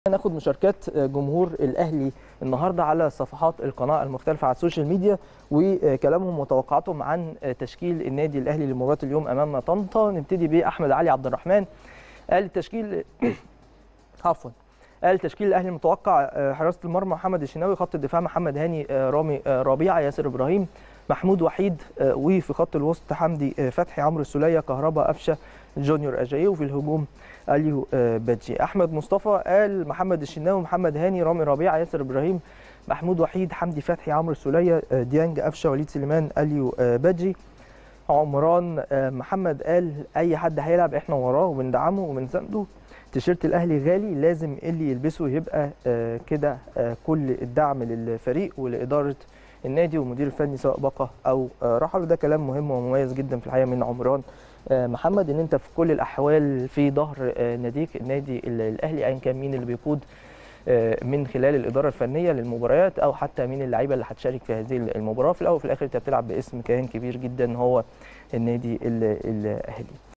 ناخد مشاركات جمهور الاهلي النهارده على صفحات القناه المختلفه على السوشيال ميديا وكلامهم وتوقعاتهم عن تشكيل النادي الاهلي لمباراه اليوم امام طنطا نبتدي باحمد علي عبد الرحمن قال التشكيل عفوا قال تشكيل الاهلي المتوقع حراسه المرمى محمد الشناوي خط الدفاع محمد هاني رامي ربيعه ياسر ابراهيم محمود وحيد وفي خط الوسط حمدي فتحي عمرو السوليه كهربا قفشه جونيور اجاييه وفي الهجوم اليو بادجي احمد مصطفى قال محمد الشناوي محمد هاني رامي ربيعه ياسر ابراهيم محمود وحيد حمدي فتحي عمرو السوليه ديانج قفشه وليد سليمان اليو بادجي عمران محمد قال اي حد هيلعب احنا وراه وبندعمه وبنسانده تيشيرت الاهلي غالي لازم اللي يلبسه يبقى كده كل الدعم للفريق ولاداره النادي والمدير الفني سواء بقى او رحل ده كلام مهم ومميز جدا في الحقيقه من عمران محمد ان انت في كل الاحوال في ظهر ناديك النادي الاهلي ايا كان مين اللي بيقود من خلال الاداره الفنيه للمباريات او حتى مين اللعيبه اللي هتشارك في هذه المباراه في الاول وفي الاخر انت بتلعب باسم كيان كبير جدا هو النادي الاهلي